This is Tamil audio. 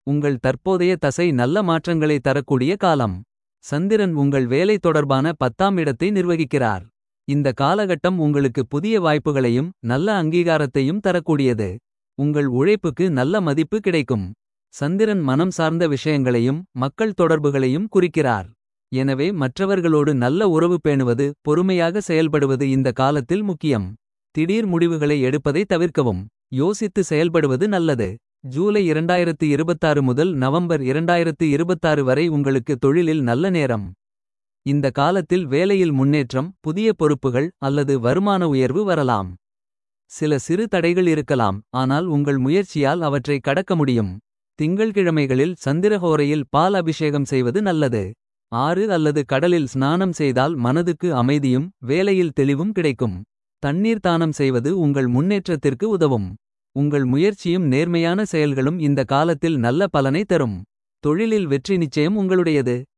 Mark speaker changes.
Speaker 1: உங்கள் தற்போதைய தசை நல்ல மாற்றங்களை தரக்கூடிய காலம். சந்திரன் உங்கள் வேலை தொடர்பான பத்தாம் இடத்தை நிர்வகிக்கிறார். இந்த காலகட்டம் உங்களுக்கு புதிய வாய்ப்புகளையும் நல்ல அங்கீகாரத்தையும் தரக்கூடியது. உங்கள் உழைப்புக்கு நல்ல மதிப்பு கிடைக்கும். சந்திரன் மனம் சார்ந்த விஷயங்களையும் மக்கள் தொடர்புகளையும் குறிக்கிறார். எனவே மற்றவர்களோடு நல்ல உறவு பேணுவது பொறுமையாக செயல்படுவது இந்த காலத்தில் முக்கியம். திடீர் முடிவுகளை எடுப்பதை தவிர்க்கவும். யோசித்து செயல்படுவது நல்லது. ஜூலை 2026 முதல் நவம்பர் 2026 வரை உங்களுக்கு தொழிலில் நல்ல நேரம். இந்த காலத்தில் வேலையில் முன்னேற்றம் புதிய பொறுப்புகள் அல்லது வருமான உயர்வு வரலாம். சில சிறு தடைகள் இருக்கலாம் ஆனால் உங்கள் முயற்சியால் அவற்றை கடக்க முடியும். திங்கள்கிழமைகளில் சந்திரஹோரையில் பால் அபிஷேகம் செய்வது நல்லது. ஆறு அல்லது கடலில் ஸ்நானம் செய்தால் மனதுக்கு அமைதியும் வேலையில் தெளிவும் கிடைக்கும். தண்ணீர் தானம் செய்வது உங்கள் முன்னேற்றத்திற்கு உதவும். உங்கள் முயற்சியும் நேர்மையான செயல்களும் இந்த காலத்தில் நல்ல பலனை தரும். தொழிலில் வெற்றி நிச்சயம் உங்களுடையது.